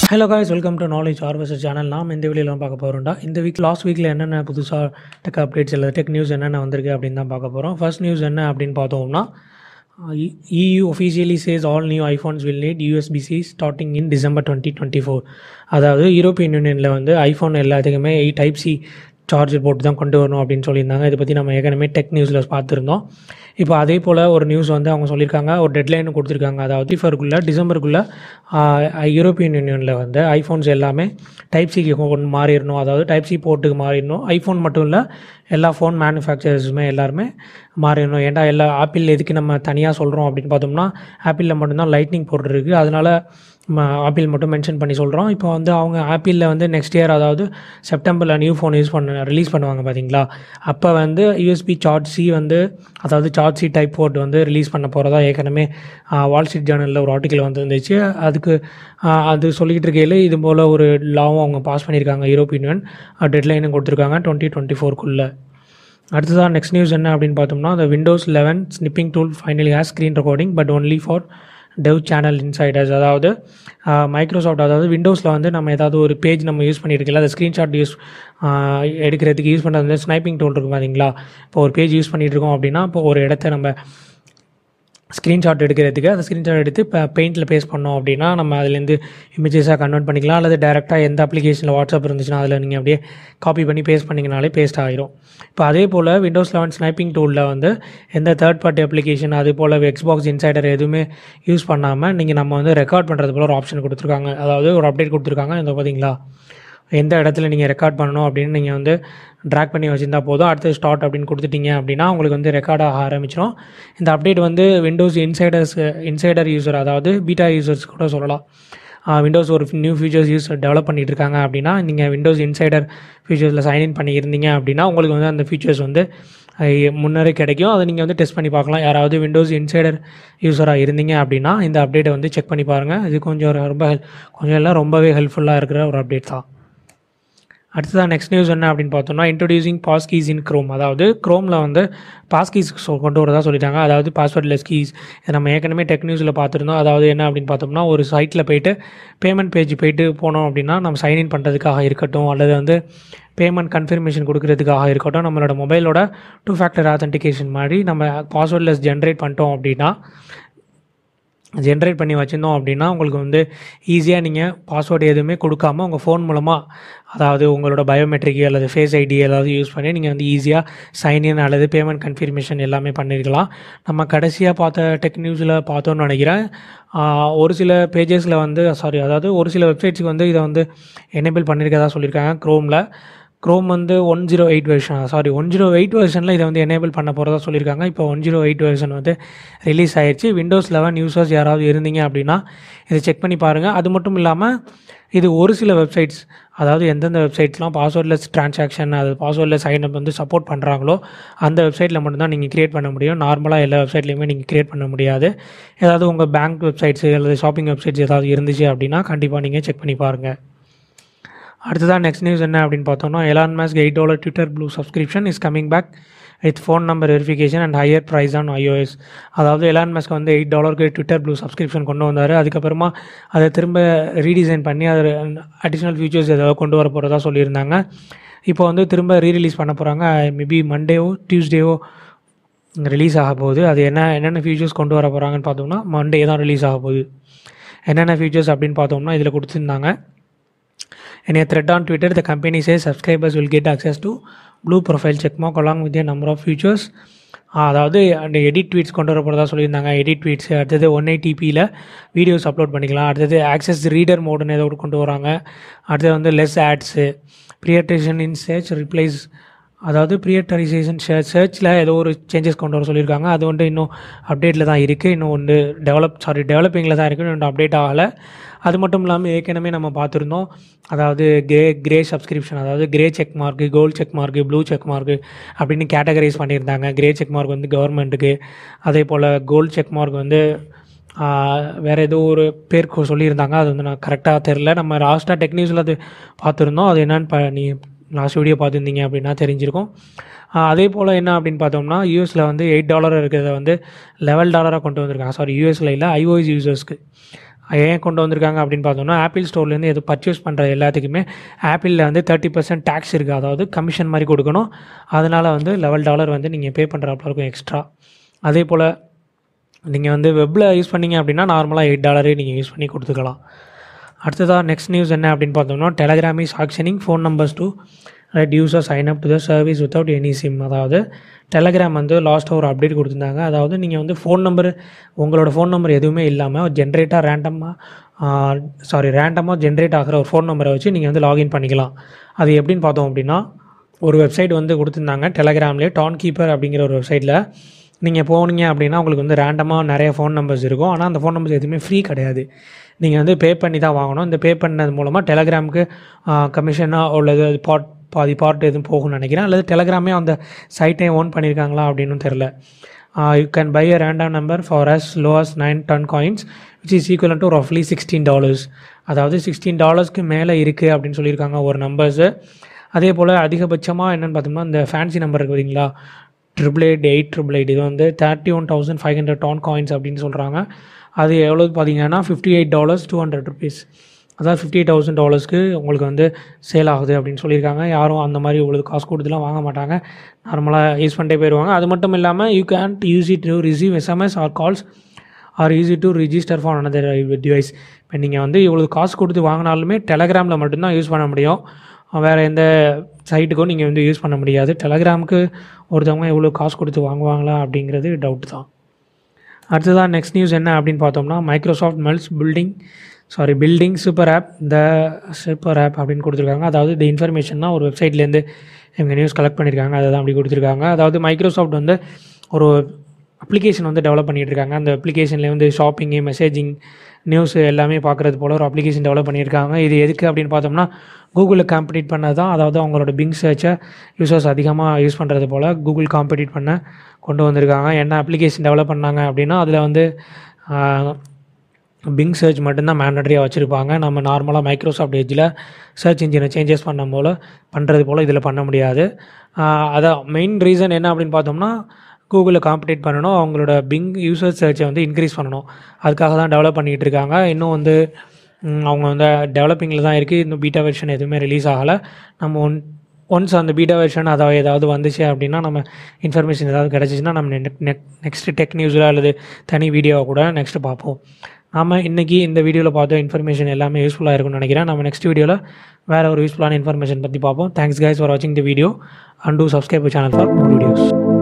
Hello guys welcome to knowledge ஆர்வசர் channel நாம் இந்த வீடியோலாம் பார்க்க போகிறோம்டா இந்த வீக் லாஸ்ட் வீக்கில் என்னென்ன புதுசாக டெக் அப்டேட்ஸ் இல்லை டெக் நியூஸ் என்னென்ன வந்திருக்கு அப்படின்னு தான் பார்க்க போகிறோம் ஃபர்ஸ்ட் நியூஸ் என்ன அப்படின்னு பார்த்தோம்னா EU officially says all new iPhones will need USB-C starting in December 2024 அதாவது யூரோப்பியன் யூனியனில் வந்து ஐஃபோன் எல்லாத்துக்குமே டைப் சி சார்ஜர் போட்டு தான் கொண்டு வரணும் அப்படின்னு சொல்லியிருந்தாங்க இதை பற்றி நம்ம ஏற்கனவே டெக் நியூஸில் பார்த்துருந்தோம் இப்போ அதே போல் ஒரு நியூஸ் வந்து அவங்க சொல்லியிருக்காங்க ஒரு டெட்லைன் கொடுத்துருக்காங்க அதாவது டிஃபருக்குள்ளே டிசம்பருக்குள்ளே யூரோப்பியன் யூனியனில் வந்து ஐஃபோன்ஸ் எல்லாமே டைப் சிக்கு கொண்டு மாறிடணும் அதாவது டைப் சி போர்ட்டுக்கு மாறிடணும் ஐஃபோன் மட்டும் இல்லை எல்லா ஃபோன் மேனுஃபேக்சரர்ஸுமே எல்லாருமே மாறிடணும் ஏன்டா எல்லா ஆப்பிள் எதுக்கு நம்ம தனியாக சொல்கிறோம் அப்படின்னு பார்த்தோம்னா ஆப்பிளில் மட்டும்தான் லைட்னிங் போர்ட் இருக்குது அதனால் நம்ம ஆப்பிள் மட்டும் மென்ஷன் பண்ணி சொல்கிறோம் இப்போ வந்து அவங்க ஆப்பிளில் வந்து நெக்ஸ்ட் இயர் அதாவது செப்டம்பரில் நியூ ஃபோன் யூஸ் பண்ண ரிலீஸ் பண்ணுவாங்க பார்த்தீங்களா அப்போ வந்து யூஎஸ்பி சார்ஜ் சி வந்து அதாவது சார்ஜ் சி டைப் போர்ட் வந்து ரிலீஸ் பண்ண போகிறதா ஏற்கனவே வால் ஸ்ட்ரீட் ஜேர்னலில் ஒரு ஆர்டிக்கல் வந்துருந்துச்சு அதுக்கு ஆ, அது சொல்லிக்கிட்டு இருக்கையில் இது போல் ஒரு லாவும் அவங்க பாஸ் பண்ணியிருக்காங்க யூரோப்பியன் யூனியன் டெட்லைனும் கொடுத்துருக்காங்க டுவெண்ட்டி டுவெண்ட்டி ஃபோர்க்குள்ளே அடுத்ததாக நெக்ஸ்ட் நியூஸ் என்ன அப்படின்னு பார்த்தோம்னா the Windows eleven snipping tool finally has screen recording but only for dev channel insiders அதாவது மைக்ரோசாஃப்ட் அதாவது விண்டோஸில் வந்து நம்ம ஏதாவது ஒரு பேஜ் நம்ம யூஸ் பண்ணியிருக்கல அதை ஸ்க்ரீன்ஷாட் யூஸ் எடுக்கிறதுக்கு யூஸ் பண்ணுறது வந்து ஸ்னைப்பிங் டூல் இருக்கும் பார்த்தீங்களா இப்போ ஒரு பேஜ் யூஸ் பண்ணிட்டு இருக்கோம் அப்படின்னா இப்போ ஒரு இடத்த நம்ம ஸ்க்ரீன்ஷாட் எடுக்கிறதுக்கு அந்த ஸ்க்ரீன்ஷாட் எடுத்து இப்போ பெயிண்டில் பேஸ்ட் பண்ணோம் அப்படின்னா நம்ம அதுலேருந்து இமேஜஸாக கன்வெர்ட் பண்ணிக்கலாம் அல்லது டேரெக்டாக எந்த அப்ளிகேஷனில் வாட்ஸ்அப் இருந்துச்சுன்னா அதில் நீங்கள் அப்படியே காப்பி பண்ணி பேஸ்ட் பண்ணிங்கனாலே பேஸ்ட் ஆகிரும் இப்போ அதே போல் விண்டோஸ் லெவன் ஸ்னைப்பிங் டூலில் வந்து எந்த தேர்ட் பார்ட்டி அப்ளிகேஷன் அது போல் எக்ஸ்பாக்ஸ் இன்சைடர் எதுவுமே யூஸ் பண்ணாமல் நீங்கள் நம்ம வந்து ரெக்கார்ட் பண்ணுறது போல் ஒரு ஆப்ஷன் கொடுத்துருக்காங்க அதாவது ஒரு அப்டேட் கொடுத்துருக்காங்க இந்த பார்த்தீங்களா எந்த இடத்துல நீங்கள் ரெக்கார்ட் பண்ணணும் அப்படின்னு நீங்கள் வந்து ட்ராக் பண்ணி வச்சிருந்தா போதும் அடுத்து ஸ்டார்ட் அப்படின்னு கொடுத்துட்டீங்க அப்படின்னா உங்களுக்கு வந்து ரெக்கார்ட் ஆக ஆரம்பிச்சிடும் இந்த அப்டேட் வந்து விண்டோஸ் இன்சைடர்ஸ் இன்சைடர் யூசர் அதாவது பீட்டா யூசர்ஸ் கூட சொல்லலாம் விண்டோஸ் ஒரு நியூ ஃபீச்சர்ஸ் யூஸ் டெவலப் பண்ணிட்டு இருக்காங்க அப்படின்னா நீங்கள் விண்டோஸ் இன்சைடர் ஃபீச்சர்ஸில் சைன்இன் பண்ணியிருந்தீங்க அப்படின்னா உங்களுக்கு வந்து அந்த ஃபீச்சர்ஸ் வந்து அஹ், முன்னரே கிடைக்கும் அதை நீங்கள் வந்து டெஸ்ட் பண்ணி பார்க்கலாம் யாராவது விண்டோஸ் இன்சைடர் யூஸராக இருந்தீங்க அப்படின்னா இந்த அப்டேட்டை வந்து செக் பண்ணி பாருங்கள் இது கொஞ்சம் ஒரு ரொம்ப ஹெல் கொஞ்சம் எல்லாம் ரொம்பவே ஹெல்ப்ஃபுல்லாக இருக்கிற ஒரு அப்டேட் தான் அடுத்ததான் நெக்ஸ்ட் நியூஸ் என்ன அப்படின்னு பார்த்தோம்னா introducing passkeys in Chrome அதாவது க்ரோமில் வந்து பாஸ் கீஸ் கொண்டு வரதா சொல்லிட்டாங்க அதாவது பாஸ்வேர்ட்லெஸ் கீஸ் இதை நம்ம ஏற்கனவே டெக் நியூஸில் பார்த்துருந்தோம் அதாவது என்ன அப்படின்னு பார்த்தோம்னா ஒரு சைட்டில் போயிட்டு பேமெண்ட் பேஜ் போயிட்டு போனோம் அப்படின்னா நம்ம சைன்இன் பண்ணுறதுக்காக இருக்கட்டும் அல்லது வந்து பேமெண்ட் கன்ஃபர்மேஷன் கொடுக்கறதுக்காக இருக்கட்டும் நம்மளோட மொபைலோட டூ ஃபேக்டர் ஆத்தென்டிகேஷன் மாதிரி நம்ம பாஸ்வேர்ட்லெஸ் ஜென்ரேட் பண்ணிட்டோம் அப்படின்னா ஜென்ரேட் பண்ணி வச்சுருந்தோம் அப்படின்னா உங்களுக்கு வந்து ஈஸியாக நீங்கள் பாஸ்வேர்டு எதுவுமே கொடுக்காம உங்கள் ஃபோன் மூலமாக அதாவது உங்களோட பயோமெட்ரிக் அல்லது ஃபேஸ் ஐடி ஏதாவது யூஸ் பண்ணி நீங்கள் வந்து ஈஸியாக சைன்இன் அல்லது பேமெண்ட் கன்ஃபர்மேஷன் எல்லாமே பண்ணியிருக்கலாம் நம்ம கடைசியாக பார்த்த டெக் நியூஸில் பார்த்தோன்னு நினைக்கிறேன் ஆஹ், ஒரு சில பேஜஸில் வந்து சாரி அதாவது ஒரு சில வெப்சைட்ஸ்க்கு வந்து இதை வந்து எனேபிள் பண்ணியிருக்கதா சொல்லியிருக்காங்க க்ரோமில் க்ரோம் வந்து one zero eight version sorry one zero eight வெர்ஷனில் இதை வந்து எனேபிள் பண்ண போகிறதா சொல்லியிருக்காங்க இப்போ ஒன் ஜீரோ எயிட் வெர்ஷன் வந்து ரிலீஸ் ஆயிடுச்சு விண்டோஸ் லெவன் யூசர்ஸ் யாராவது இருந்தீங்க அப்படின்னா இதை செக் பண்ணி பாருங்கள் அது மட்டும் இல்லாமல் இது ஒரு சில வெப்சைட்ஸ் அதாவது எந்தெந்த வெப்சைட்ஸ்லாம் பாஸ்வேர்ட்லெஸ் ட்ரான்சாக்ஷன் அது பாஸ்வேர்ட்லெஸ் சைனப் வந்து சப்போர்ட் பண்ணுறாங்களோ அந்த வெப்சைட்டில் மட்டும்தான் நீங்கள் க்ரியேட் பண்ண முடியும் நார்மலாக எல்லா வெப்சைட்லையுமே நீங்கள் க்ரியேட் பண்ண முடியாது ஏதாவது உங்கள் பேங்க் வெப்சைட்ஸு அல்லது ஷாப்பிங் வெப்சைட்ஸ் ஏதாவது இருந்துச்சு அப்படின்னா கண்டிப்பாக நீங்கள் செக் பண்ணி பாருங்கள் அடுத்ததான் நெக்ஸ்ட் நியூஸ் என்ன அப்படின்னு பார்த்தோம்னா Elon Musk eight dollar Twitter Blue subscription is coming back with phone number verification and higher price on iOS அதாவது எலான் மாஸ்க் வந்து எயிட் டாலருக்கு ட்விட்டர் ப்ளூ சப்ஸ்கிரிப்ஷன் கொண்டு வந்தார் அதுக்கப்புறமா அதை திரும்ப ரீடிசைன் பண்ணி அது அடிஷ்னல் ஃபீச்சர்ஸ் ஏதாவது கொண்டு வர போகிறதா சொல்லியிருந்தாங்க இப்போ வந்து திரும்ப ரீரிலீஸ் பண்ண போகிறாங்க மேபி மண்டேவோ டியூஸ்டேவோ ரிலீஸ் ஆக போகுது அது என்ன என்னென்ன ஃபீச்சர்ஸ் கொண்டு வர போகிறாங்கன்னு பார்த்தோம்னா மண்டே தான் ரிலீஸ் ஆக போகுது என்னென்ன ஃபீச்சர்ஸ் அப்படின்னு பார்த்தோம்னா இதில் கொடுத்துருந்தாங்க In a thread on Twitter, the company says subscribers will get access to blue profile checkmark along with a number of features. அதாவது அந்த எடிட் ட்வீட்ஸ் கொண்டு வர போகிறதா சொல்லியிருந்தாங்க எடிட் ட்வீட்ஸ் அடுத்தது ஒன் எயிட்டிபியில் வீடியோஸ் அப்லோட் பண்ணிக்கலாம் அடுத்தது ஆக்சஸ் ரீடர் மோடுன்னு ஏதோ ஒரு கொண்டு வராங்க அடுத்தது வந்து less ads prioritization in search replies அதாவது ப்ரியட்டரைசேஷன் சர்ச்சில் ஏதோ ஒரு சேஞ்சஸ் கொண்டு வர சொல்லியிருக்காங்க அது வந்து இன்னும் அப்டேட்டில் தான் இருக்குது இன்னும் வந்து டெவலப் சாரி டெவலப்பிங்கில் தான் இருக்குது இன்னும் அப்டேட் ஆகலை அது மட்டும் இல்லாமல் ஏற்கனவே நம்ம பார்த்துருந்தோம் அதாவது கிரே கிரே சப்ஸ்கிரிப்ஷன் அதாவது grey check mark gold check mark blue check mark அப்படின்னு கேட்டகரைஸ் பண்ணியிருந்தாங்க கிரே செக் மார்க் வந்து கவர்மெண்ட்டுக்கு அதே போல் கோல்டு செக் மார்க் வந்து வேறு ஏதோ ஒரு பேர் கொ- சொல்லியிருந்தாங்க அது வந்து நான் கரெக்டாக தெரில நம்ம லாஸ்ட்டாக டெக் நியூஸில் அது பார்த்துருந்தோம் அது என்னன்னு ப நீ லாஸ்ட் வீடியோ பார்த்துருந்தீங்க அப்படின்னா தெரிஞ்சிருக்கும் ஆஹ் அதே போல் என்ன அப்படின்னு பார்த்தோம்னா யூஎஸில் வந்து எயிட் டாலர் இருக்கிறத வந்து லெவல் டாலராக கொண்டு வந்திருக்காங்க சாரி யூஎஸில் இல்லை ஐஓஎஸ் யூசர்ஸ்க்கு ஏன் கொண்டு வந்திருக்காங்க அப்படின்னு பார்த்தோம்னா ஆப்பிள் ஸ்டோர்லேருந்து எது பர்ச்சேஸ் பண்ணுற எல்லாத்துக்குமே ஆப்பிளில் வந்து தேர்ட்டி பர்சன்ட் டேக்ஸ் இருக்குது அதாவது கமிஷன் மாதிரி கொடுக்கணும் அதனால் வந்து லெவல் டாலர் வந்து நீங்கள் பே பண்ணுறாப்புல இருக்கும் எக்ஸ்ட்ரா அதே போல் நீங்கள் வந்து வெப்பில் யூஸ் பண்ணீங்க அப்படின்னா நார்மலாக எயிட் டாலரே நீங்கள் யூஸ் பண்ணி கொடுத்துக்கலாம் அடுத்ததாக நெக்ஸ்ட் நியூஸ் என்ன அப்படின்னு பார்த்தோம்னா Telegram is auctioning phone numbers to right user sign up to the service without any SIM அதாவது டெலகிராம் வந்து லாஸ்ட்டாக ஒரு அப்டேட் கொடுத்துருந்தாங்க அதாவது நீங்கள் வந்து ஃபோன் நம்பர் உங்களோட ஃபோன் நம்பர் எதுவுமே இல்லாமல் ஜென்ரேட்டாக ரேண்டமாக சாரி ரேண்டமாக ஜென்ரேட் ஆகிற ஒரு ஃபோன் நம்பரை வச்சு நீங்கள் வந்து லாகின் பண்ணிக்கலாம் அது எப்படின்னு பார்த்தோம் அப்படின்னா ஒரு வெப்சைட் வந்து கொடுத்துருந்தாங்க டெலகிராம்லேயே டான் கீப்பர் அப்படிங்கிற ஒரு வெப்சைட்டில் நீங்கள் போனீங்க அப்படின்னா உங்களுக்கு வந்து ரேண்டமாக நிறைய ஃபோன் நம்பர்ஸ் இருக்கும் ஆனால் அந்த ஃபோன் நம்பர்ஸ் எதுவுமே ஃப்ரீ கிடையாது நீங்கள் வந்து பே பண்ணி தான் வாங்கணும் இந்த பே பண்ணது மூலமாக டெலகிராமுக்கு கமிஷனாக உள்ளது அது பார்ட் பாதி பார்ட் எதுவும் போகும்னு நினைக்கிறேன் அல்லது டெலகிராமே அந்த சைட்டை ஓன் பண்ணியிருக்காங்களா அப்படின்னு தெரில you can buy a random number for as low as nine TON coins which is equal to ரஃப்லி சிக்ஸ்டீன் டாலர்ஸ் அதாவது சிக்ஸ்டீன் டாலர்ஸ்க்கு மேலே இருக்குது அப்படின்னு சொல்லியிருக்காங்க ஒரு நம்பர்ஸு அதே போல் அதிகபட்சமாக என்னென்னு பார்த்தோம்னா இந்த ஃபேன்சி நம்பர் இருக்குது பார்த்தீங்களா triple eight eight triple eight இது வந்து thirty one thousand five hundred TON coins அப்படின்னு சொல்கிறாங்க அது எவ்வளோ பார்த்தீங்கன்னா fifty eight dollars two hundred rupees அதாவது ஃபிஃப்டி எயிட் தௌசண்ட் டாலர்ஸ்க்கு உங்களுக்கு வந்து சேல் ஆகுது அப்படின்னு சொல்லியிருக்காங்க யாரும் அந்த மாதிரி உங்களுக்கு காசு கொடுத்துலாம் வாங்க மாட்டாங்க நார்மலாக யூஸ் பண்ணிட்டே போயிடுவாங்க அது மட்டும் இல்லாமல் you can't use it to receive SMS or calls or easy to register for another device இப்போ நீங்கள் வந்து இவ்வளோ காசு கொடுத்து வாங்கினாலுமே டெலகிராமில் மட்டும்தான் யூஸ் பண்ண முடியும் வேறு எந்த சைட்டுக்கும் நீங்கள் வந்து யூஸ் பண்ண முடியாது டெலகிராமுக்கு ஒருத்தவங்க எவ்வளோ காசு கொடுத்து வாங்குவாங்களா அப்படிங்கிறது டவுட் தான் அடுத்ததான் நெக்ஸ்ட் நியூஸ் என்ன அப்படின்னு பார்த்தோம்னா Microsoft mulls building sorry building super app the super app அப்படின்னு கொடுத்துருக்காங்க அதாவது இந்த இன்ஃபர்மேஷன் தான் ஒரு வெப்சைட்லேருந்து இவங்க நியூஸ் கலெக்ட் பண்ணியிருக்காங்க அதை தான் அப்படி கொடுத்துருக்காங்க அதாவது மைக்ரோசாஃப்ட் வந்து ஒரு அப்ளிகேஷன் வந்து டெவலப் பண்ணிகிட்டு இருக்காங்க அந்த அப்ளிகேஷனில் வந்து ஷாப்பிங்கு மெசேஜிங் நியூஸ் எல்லாமே பார்க்குறது போல் ஒரு அப்ளிகேஷன் டெவலப் பண்ணியிருக்காங்க இது எதுக்கு அப்படின்னு பார்த்தோம்னா கூகுளில் காம்படிட் பண்ணது தான் அதாவது அவங்களோட பிங் சர்ச்சை யூசர்ஸ் அதிகமாக யூஸ் பண்ணுறது போல் கூகுள் காம்படிட் பண்ண கொண்டு வந்திருக்காங்க என்ன அப்ளிகேஷன் டெவலப் பண்ணாங்க அப்படின்னா அதில் வந்து பிங் சர்ச் மட்டும்தான் மேண்டட்ரியாக வச்சுருப்பாங்க நம்ம நார்மலாக மைக்ரோசாஃப்ட் எஜ்ஜில் சர்ச் இன்ஜினை சேஞ்சஸ் பண்ண போல் பண்ணுறது போல் இதில் பண்ண முடியாது அதான் மெயின் ரீசன் என்ன அப்படின்னு பார்த்தோம்னா கூகுளில் காம்படேட் பண்ணணும் அவங்களோட பிங் யூசர் சர்ச்சை வந்து இன்க்ரீஸ் பண்ணணும் அதுக்காக தான் டெவலப் பண்ணிகிட்டு இருக்காங்க இன்னும் வந்து அவங்க வந்து டெவலப்பிங்கில் தான் இருக்குது இன்னும் பீட்டா வெர்ஷன் எதுவுமே ரிலீஸ் ஆகலை நம்ம ஒன் ஒன்ஸ் அந்த பீட்டா வெர்ஷன் அதாவது ஏதாவது வந்துச்சு அப்படின்னா நம்ம இன்ஃபர்மேஷன் ஏதாவது கிடச்சிச்சின்னா நம்ம நெக் நெக் நெக்ஸ்ட்டு டெக் நியூஸில் அல்லது தனி வீடியோவை கூட நெக்ஸ்ட்டு பார்ப்போம் நம்ம இன்றைக்கி இந்த வீடியோவில் பார்த்த இன்ஃபர்மேஷன் எல்லாமே யூஸ்ஃபுல்லாக இருக்கும்னு நினைக்கிறேன் நம்ம நெக்ஸ்ட் வீடியோவில் வேறு ஒரு யூஸ்ஃபுல்லான இன்ஃபர்மேஷன் பற்றி பார்ப்போம் தேங்க்ஸ் கைஸ் ஃபார் வாட்சிங் the video and do subscribe channel for more videos